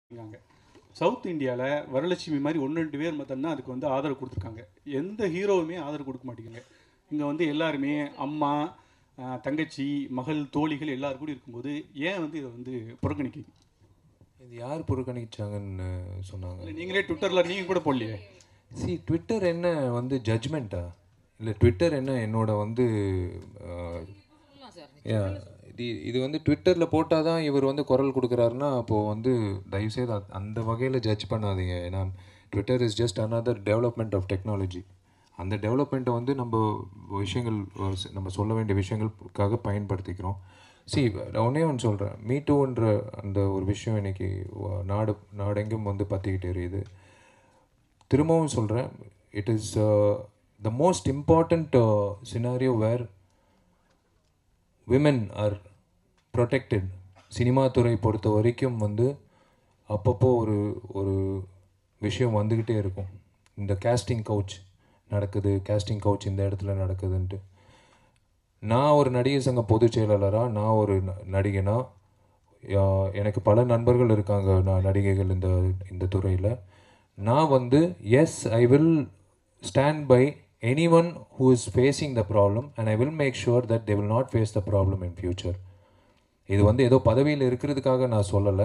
இருக்காங்க சவுத் இந்தியாவில் வரலட்சுமி மாதிரி ஒன்று ரெண்டு பேர் மட்டும்தான் அதுக்கு வந்து ஆதரவு கொடுத்துருக்காங்க எந்த ஹீரோவுமே ஆதரவு கொடுக்க மாட்டேங்குங்க இங்கே வந்து எல்லாருமே அம்மா ஆஹ், தங்கச்சி மகள் தோழிகள் எல்லாரும் கூட இருக்கும்போது ஏன் வந்து இதை வந்து புறக்கணிக்கிறீங்க இது யார் புறக்கணிச்சாங்கன்னு சொன்னாங்க இல்லை நீங்களே ட்விட்டரில் நீங்கள் கூட போடலையே சி ட்விட்டர் என்ன வந்து ஜட்ஜ்மெண்ட்டா இல்லை ட்விட்டர் என்ன என்னோட வந்து ஆஹ், yeah, இது இது வந்து ட்விட்டரில் போட்டால் தான் இவர் வந்து குரல் கொடுக்குறாருன்னா அப்போது வந்து தயவுசெய்து அ- அந்த வகையில் ஜட்ஜ் பண்ணாதீங்க ஏன்னா Twitter is just another development of technology அந்த டெவலப்மெண்ட்டை வந்து நம்ம விஷயங்கள் அஹ், ஸ்- நம்ம சொல்ல வேண்டிய விஷயங்களுக்காக பயன்படுத்திக்கிறோம் சி ஒன்றே ஒன்று சொல்கிறேன் மீ டூன்ற அந்த ஒரு விஷயம் இன்னைக்கு வ- நாடு நாடெங்கும் வந்து பற்றிக்கிட்டு எரியுது திரும்பவும் சொல்கிறேன் it is the most important scenario where women are protected cinema துறை பொறுத்த வரைக்கும் வந்து அப்பப்போ ஒரு ஒரு விஷயம் வந்துக்கிட்டே இருக்கும் இந்த casting கவுச் நடக்குது casting கவுச் இந்த இடத்துல நடக்குதுன்ட்டு நான் ஒரு நடிகர் சங்க பொதுச் செயலாளராக நான் ஒரு ந- நடிகனா யா- எனக்கு பல நண்பர்கள் இருக்காங்க நான் நடிகைகள் இந்த இந்த துறையில் நான் வந்து yes I will stand by anyone who is facing the problem and I will make sure that they will not face the problem in future இது வந்து ஏதோ பதவியில் இருக்கிறதுக்காக நான் சொல்லலை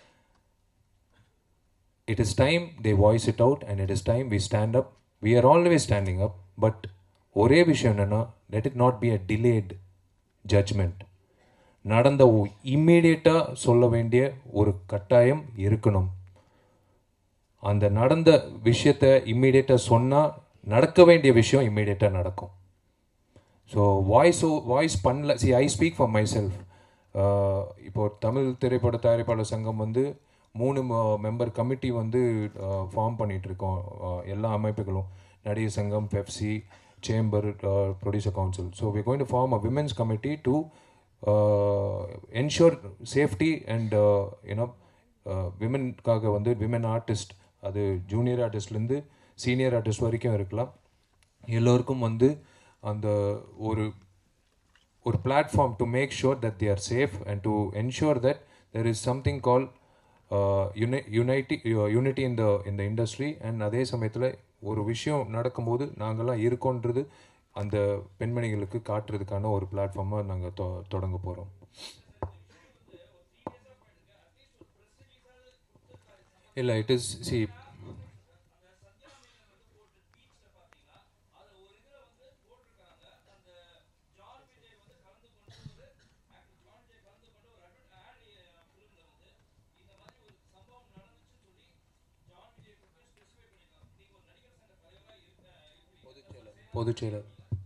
it is time they voice it out and it is time we stand up we are always standing up but ஒரே விஷயம் என்னன்னா let it not be a delayed judgment நடந்த இம்மீடியட்டாக சொல்ல வேண்டிய ஒரு கட்டாயம் இருக்கணும் அந்த நடந்த விஷயத்த இம்மீடியட்டாக சொன்னால் நடக்க வேண்டிய விஷயம் இம்மீடியட்டாக நடக்கும் ஸோ வாய்ஸ் வாய்ஸ் பண்ணல see I speak for my myself Tamil திரைப்பட தயாரிப்பாளர் சங்கம் வந்து மூணு மெம்பர் கமிட்டி வந்து ஃபார்ம் பண்ணிட்டு இருக்கோம் அஹ், எல்லா அமைப்புகளும் Nadigar Sangam FEFSI chamber producer council so we going to form a women's committee to ensure safety and you know விமென்காக வந்து விமன் ஆர்டிஸ்ட் அது ஜூனியர் ஆர்டிஸ்ட்லேருந்து சீனியர் ஆர்டிஸ்ட் வரைக்கும் இருக்கலாம் எல்லோருக்கும் வந்து அந்த ஒரு ஒரு platform to make sure that they are safe and to ensure that there is something call unity unity இந்த இந்த இண்டஸ்ட்ரி அண்ட் அதே சமயத்தில் ஒரு விஷயம் நடக்கும்போது நாங்கள்லாம் இருக்கோன்றது அந்த பெண்மணிகளுக்கு காட்டுறதுக்கான ஒரு பிளாட்ஃபார்மாக நாங்கள் தொ தொடங்க போகிறோம் இல்லை இட் இஸ் சி பொதுச் செயலர்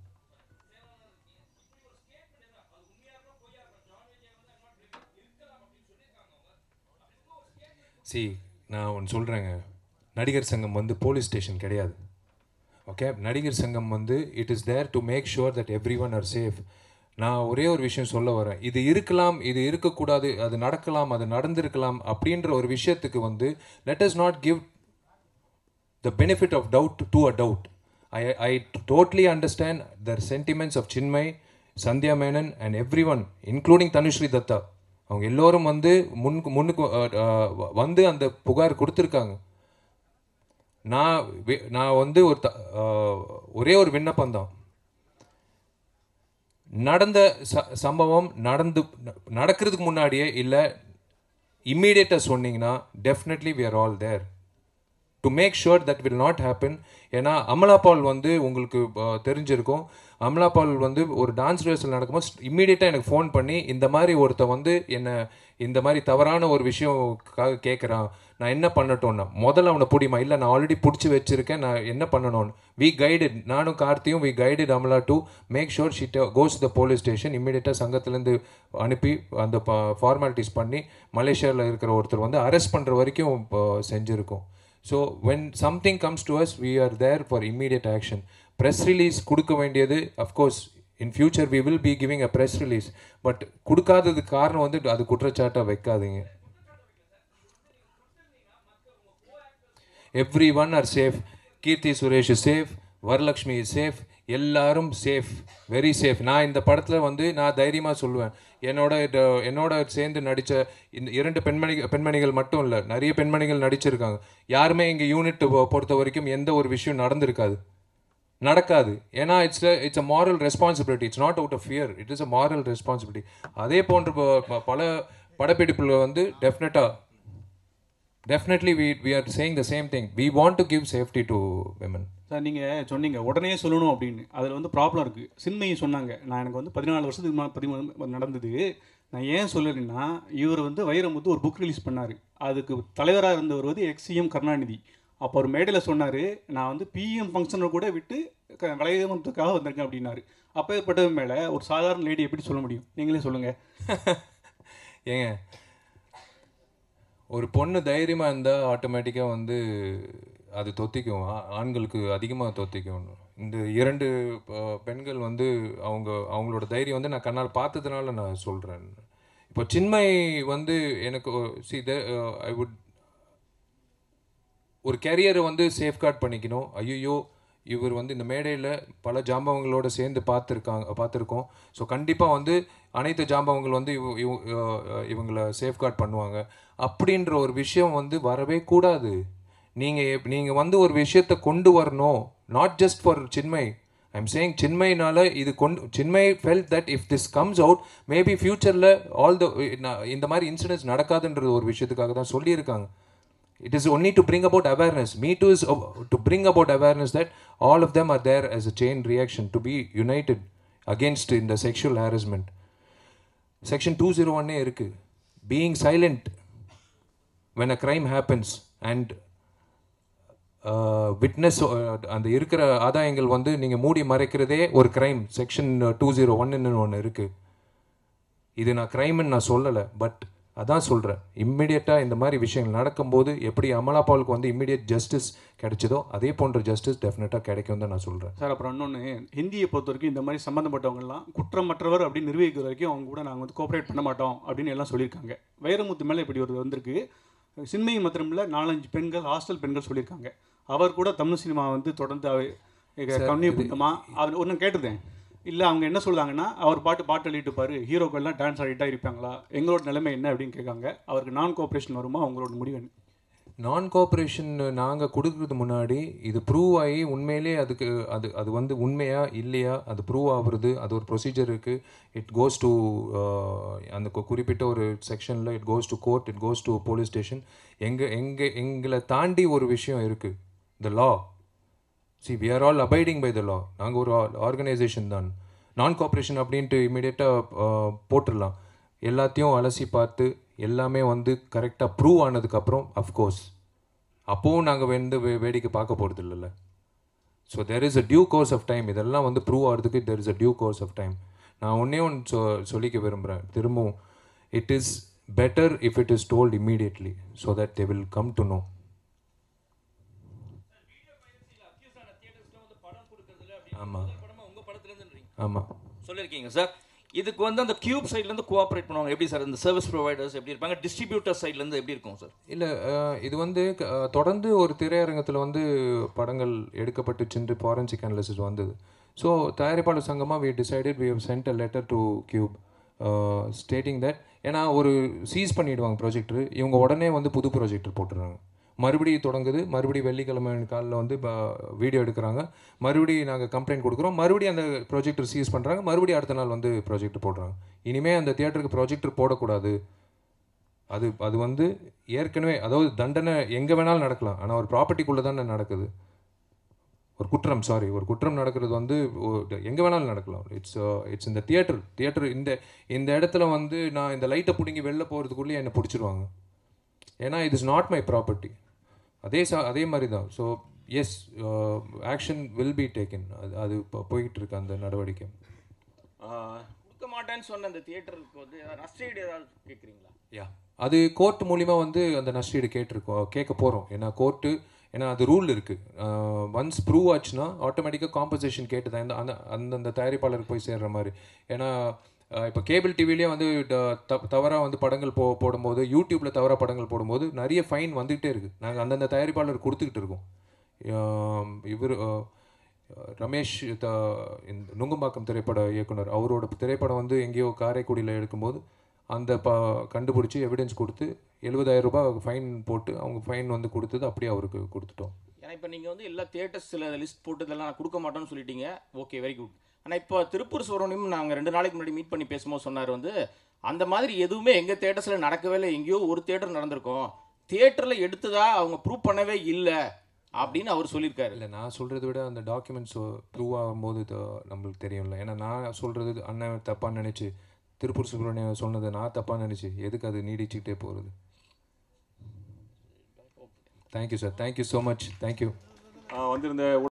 சி நான் ஒன்று சொல்கிறேங்க நடிகர் சங்கம் வந்து போலீஸ் ஸ்டேஷன் கிடையாது ஓகே நடிகர் சங்கம் வந்து it is there to make sure that every one are safe நான் ஒரே ஒரு விஷயம் சொல்ல வரேன் இது இருக்கலாம் இது இருக்கக்கூடாது அது நடக்கலாம் அது நடந்திருக்கலாம் அப்படின்ற ஒரு விஷயத்துக்கு வந்து let us not give the benefit of doubt to a doubt. I, I totally understand the sentiments of Chinmay, Sandhya Menon and everyone, including Tanushree Datta. அவங்க எல்லோரும் வந்து முன் முன்னுக்கு அஹ், அஹ், வந்து அந்த புகார் கொடுத்துருக்காங்க நான் வி- நான் வந்து ஒரு த- அஹ், ஒரே ஒரு விண்ணப்பம் தான் நடந்த ச- சம்பவம் நடந்து நடக்கிறதுக்கு முன்னாடியே இல்லை இம்மீடியட்டாக சொன்னீங்கன்னா definitely we are all there to make sure that will not happen ஏன்னா அமலா பால் வந்து உங்களுக்கு அஹ், தெரிஞ்சிருக்கும் அமலா பால் வந்து ஒரு டான்ஸ் ரிஹர்சல் நடக்கும்போது இம்மீடியட்டாக எனக்கு ஃபோன் பண்ணி இந்த மாதிரி ஒருத்த வந்து என்ன இந்த மாதிரி தவறான ஒரு விஷயம் கேட்குறான் நான் என்ன பண்ணட்டோன்னா முதல்ல அவனை பிடிமா இல்லை நான் ஆல்ரெடி பிடிச்சி வச்சிருக்கேன் நான் என்ன பண்ணணும்னு வி கைடட் நானும் கார்த்தியும் we guided Amala to make sure she goes the police station இம்மீடியட்டாக சங்கத்துலேருந்து அனுப்பி அந்த ஃபார்மாலிட்டிஸ் பண்ணி மலேசியாவில் இருக்கிற ஒருத்தர் வந்து அரெஸ்ட் பண்ணுற வரைக்கும் அஹ், செஞ்சுருக்கோம் so when something comes to us we are there for immediate action press release கொடுக்க வேண்டியது of course in future we will be giving a press release but கொடுக்காததுக்கு காரணம் வந்து அது குற்றச்சாட்டாக வைக்காதீங்க every one are safe Keerthy Suresh is safe Varalakshmi is safe எல்லாரும் safe very safe நான் இந்த படத்தில் வந்து நான் தைரியமாக சொல்லுவேன் என்னோட இது- என்னோட சேர்ந்து நடித்த இந்த இரண்டு பெண்மணி பெண்மணிகள் மட்டும் இல்லை நிறைய பெண்மணிகள் நடிச்சிருக்காங்க யாருமே எங்கள் யூனிட் பொறுத்த வரைக்கும் எந்த ஒரு விஷயம் நடந்திருக்காது நடக்காது ஏன்னா it's it's a moral responsibility it's not out of fear it is a moral responsibility அதே போன்ற ப- ப- பல படப்பிடிப்புல வந்து டெஃபினட்டாக definitely we we are saying the same thing we want to give safety to women sir நீங்கள் சொன்னீங்க உடனே சொல்லணும் அப்படின்னு அதில் வந்து ப்ராப்ளம் இருக்குது சின்மையை சொன்னாங்க நான் எனக்கு வந்து பதினாலு வருஷத்துக்கு முன்னாடி பதிமூணு நடந்தது நான் ஏன் சொல்லுறேன்னா இவர் வந்து வைரமுத்து ஒரு புக் ரிலீஸ் பண்ணார் அதுக்கு தலைவராக இருந்தவர் வந்து எக்ஸிஎம் கருணாநிதி அப்போ ஒரு மேடையில் சொன்னார் நான் வந்து பிஎம் ஃபங்க்ஷனை கூட விட்டு க- வைரமுத்துக்காக வந்திருக்கேன் அப்படின்னாரு அப்போ ஏற்பட்டது மேலே ஒரு சாதாரண லேடி எப்படி சொல்ல முடியும் நீங்களே சொல்லுங்கள் ஏங்க ஒரு பொண்ணு தைரியமாக இருந்தால் ஆட்டோமேட்டிக்காக வந்து அது தொத்திக்கும் ஆ- ஆண்களுக்கு அதிகமாக தொத்திக்கும் இந்த இரண்டு அஹ், பெண்கள் வந்து அவங்க அவங்களோட தைரியம் வந்து நான் கண்ணால் பார்த்ததுனால நான் சொல்கிறேன் இப்போ சின்மை வந்து எனக்கு சி ஐ வுட் ஒரு கெரியரை வந்து சேஃப்கார்ட் பண்ணிக்கணும் ஐயோ இவர் வந்து இந்த மேடையில் பல ஜாம்பவங்களோட சேர்ந்து பார்த்துருக்காங்க பார்த்துருக்கோம் ஸோ கண்டிப்பாக வந்து அனைத்து ஜாம்பவங்கள் வந்து இவ இவ- அஹ் இவங்களை சேஃப்கார்ட் பண்ணுவாங்க அப்படின்ற ஒரு விஷயம் வந்து வரவே கூடாது நீங்கள் நீங்கள் வந்து ஒரு விஷயத்தை கொண்டு வரணும் not just for Chinmayi I'm saying சின்மைனால இது கொண்டு Chinmayi felt that if this comes out maybe ஃப்யூச்சரில் ஆல் த இந்த மாதிரி இன்சிடென்ட்ஸ் நடக்காதுன்றது ஒரு விஷயத்துக்காக தான் சொல்லியிருக்காங்க it is only to bring about awareness me too is uh, to bring about awareness that all of them are there as a chain reaction to be united against in the sexual harassment section 201 இருக்கு being silent when a crime happens and witness அந்த இருக்கிற ஆதாயங்கள் வந்து நீங்கள் மூடி மறைக்கிறதே ஒரு crime section two zero ஒன்னு ஒன்று இருக்குது இது நான் கிரைம்னு நான் சொல்லலை பட் அதான் சொல்கிறேன் இம்மிடியட்டாக இந்த மாதிரி விஷயங்கள் நடக்கும்போது எப்படி அமலா பாலுக்கு வந்து இம்மிடியட் ஜஸ்டிஸ் கிடைச்சதோ அதே போன்ற ஜஸ்டிஸ் டெஃபினட்டாக கிடைக்கும் தான் நான் சொல்கிறேன் சார் அப்புறம் இன்னொன்று ஹிந்தியை பொறுத்த வரைக்கும் இந்த மாதிரி சம்மந்தப்பட்டவங்கலாம் குற்றமற்றவர் அப்படின்னு நிரூபிக்கிற வரைக்கும் அவங்க கூட நாங்கள் வந்து கோஆப்ரேட் பண்ண மாட்டோம் அப்படின்னு எல்லாம் சொல்லியிருக்காங்க வைரமுத்து மேலே இப்படி ஒரு வந்திருக்கு சின்மை மாத்திரமில்ல நாலஞ்சு பெண்கள் ஹாஸ்டல் பெண்கள் சொல்லியிருக்காங்க அவர் கூட தமிழ் சினிமா வந்து தொடர்ந்து கம்யூனி புத்தமா அவர் ஒன்று கேட்டிருந்தேன் இல்லை அவங்க என்ன சொல்றாங்கன்னா அவர் பாட்டு பாட்டு எழுதிட்டு பாரு ஹீரோக்கள்லாம் டான்ஸ் ஆடிட்டா இருப்பாங்களா எங்களோட நிலைமை என்ன அப்படின்னு கேட்காங்க அவருக்கு நான் கோஆப்ரேஷன் வருமா அவங்களோட முடிவு என்ன நான் கோஆப்ரேஷன் நாங்கள் கொடுக்கறது முன்னாடி இது ப்ரூவ் ஆகி உண்மையிலே அதுக்கு அது அது வந்து உண்மையா இல்லையா அது ப்ரூவ் ஆகுறது அது ஒரு ப்ரொசீஜர் இருக்குது இட் கோஸ் டு அந்த கு- குறிப்பிட்ட ஒரு செக்ஷனில் it goes to court it goes to police station எங்கள் எங்கள் எங்களை தாண்டி ஒரு விஷயம் இருக்குது the law see we are all abiding by the law நாங்கள் ஒரு ஆர்கனைசேஷன் தான் நான் கோஆப்ரேஷன் அப்படின்ட்டு இமீடியட்டாக போட்டுடலாம் எல்லாத்தையும் அலசி பார்த்து எல்லாமே வந்து கரெக்டாக ப்ரூவ் ஆனதுக்கப்புறம் அஃப்கோர்ஸ் அப்போவும் நாங்கள் வந்து வே வேடிக்கை பார்க்க போகிறது இல்லைல்ல so there is a due course of time இதெல்லாம் வந்து ப்ரூவ் ஆகிறதுக்கு there is a due course of time நான் ஒன்றே ஒன்று சொ சொல்லிக்க விரும்புகிறேன் திரும்பவும் it is better if it is told immediately so that they will come to know ஆமாம் உங்க படத்துல இருந்து ஆமாம் சொல்லியிருக்கீங்க சார் இதுக்கு வந்து அந்த கியூப் சைட்ல இருந்து கோஆப்ரேட் பண்ணுவாங்க எப்படி சார் இந்த சர்வீஸ் ப்ரொவைடர்ஸ் எப்படி இருப்பாங்க டிஸ்ட்ரிபியூட்டர் சைட்ல இருந்து எப்படி இருக்கும் சார் இல்லை இது வந்து அஹ், தொடர்ந்து ஒரு திரையரங்கத்தில் வந்து படங்கள் எடுக்கப்பட்டு சென்று ஃபாரன்சிக் அனாலிசிஸ் வந்தது ஸோ தயாரிப்பாளர் சங்கமாக we decided we have sent a letter to Qube stating that ஏன்னா ஒரு சீஸ் பண்ணிடுவாங்க ப்ராஜெக்டர் இவங்க உடனே வந்து புது ப்ராஜெக்டர் போட்டுடுறாங்க மறுபடியும் தொடங்குது மறுபடியும் வெள்ளிக்கிழமை காலையில் வந்து வீடியோ எடுக்கிறாங்க மறுபடியும் நாங்கள் கம்ப்ளைண்ட் கொடுக்குறோம் மறுபடியும் அந்த ப்ராஜெக்டர் சீஸ் பண்ணுறாங்க மறுபடியும் அடுத்த நாள் வந்து ப்ராஜெக்டர் போடுறாங்க இனிமேல் அந்த தியேட்டருக்கு ப்ராஜெக்டர் போடக்கூடாது அது அது வந்து ஏற்கனவே அதாவது தண்டனை எங்கே வேணாலும் நடக்கலாம் ஆனால் ஒரு ப்ராப்பர்ட்டிக்குள்ளே தானே நடக்குது ஒரு குற்றம் சாரி ஒரு குற்றம் நடக்கிறது வந்து எங்கே வேணாலும் நடக்கலாம் இட்ஸ் இட்ஸ் இந்த தியேட்டர் தியேட்டர் இந்த இந்த இடத்துல வந்து நான் இந்த லைட்டை பிடுங்கி வெளில போகிறதுக்குள்ளேயே என்னை பிடிச்சிருவாங்க ஏன்னா it is not my property அதே சா அதே மாதிரி தான் so yes action will be taken அது அது இப்போ போயிட்டு இருக்கு அந்த நடவடிக்கை கொடுக்க மாட்டேன்னு சொன்ன அந்த தியேட்டருக்கு வந்து நஷ்டஈடு ஏதாவது கேட்குறீங்களா யா அது கோர்ட் மூலிமா வந்து அந்த நஷ்டீடு கேட்டிருக்கோம் கேட்க போகிறோம் ஏன்னா கோர்ட்டு ஏன்னா அது ரூல் இருக்குது ஒன்ஸ் ப்ரூவ் ஆச்சுன்னா ஆட்டோமேட்டிக்காக காம்பன்சேஷன் கேட்டு தான் இந்த அந்த அந்தந்த தயாரிப்பாளருக்கு போய் சேர்ற மாதிரி ஏன்னா இப்போ கேபிள் டிவிலேயே வந்து தவறாக வந்து படங்கள் போ போடும்போது யூடியூப்பில் தவறாக படங்கள் போடும்போது நிறைய ஃபைன் வந்துகிட்டே இருக்குது நாங்கள் அந்தந்த தயாரிப்பாளர் கொடுத்துக்கிட்டு இருக்கோம் இவர் ரமேஷ் த இந்த நுங்கம்பாக்கம் திரைப்பட இயக்குனர் அவரோட திரைப்படம் வந்து எங்கேயோ காரைக்குடியில் எடுக்கும்போது அந்த ப கண்டுபிடிச்சி எவிடன்ஸ் கொடுத்து எழுபதாயிரம் ரூபாய் ஃபைன் போட்டு அவங்க ஃபைன் வந்து கொடுத்தது அப்படியே அவருக்கு கொடுத்துட்டோம் ஏன்னா இப்போ நீங்கள் வந்து எல்லா தியேட்டர்ஸில் லிஸ்ட் போட்டு இதெல்லாம் நான் கொடுக்க மாட்டோம்னு சொல்லிட்டீங்க ஓகே வெரி குட் ஆனால் இப்போ திருப்பூர் சுவரனையும் நாங்கள் ரெண்டு நாளைக்கு முன்னாடி மீட் பண்ணி பேசும்போது சொன்னார் வந்து அந்த மாதிரி எதுவுமே எங்கள் தியேட்டர்ஸில் நடக்கவே இல்லை எங்கேயோ ஒரு தியேட்டர் நடந்திருக்கும் தியேட்டரில் எடுத்ததா அவங்க ப்ரூவ் பண்ணவே இல்லை அப்படின்னு அவர் சொல்லியிருக்காரு இல்லை நான் சொல்கிறத விட அந்த டாக்குமெண்ட்ஸ் ப்ரூவ் ஆகும்போது இது நம்மளுக்கு தெரியும்ல ஏன்னா நான் சொல்கிறது அண்ணன் தப்பாக நினச்சி திருப்பூர் சுப்ரமணியம் சொன்னதை நான் தப்பாக நினச்சி எதுக்கு அது நீடிச்சுக்கிட்டே போகிறது thank you sir thank you so much thank you வந்திருந்த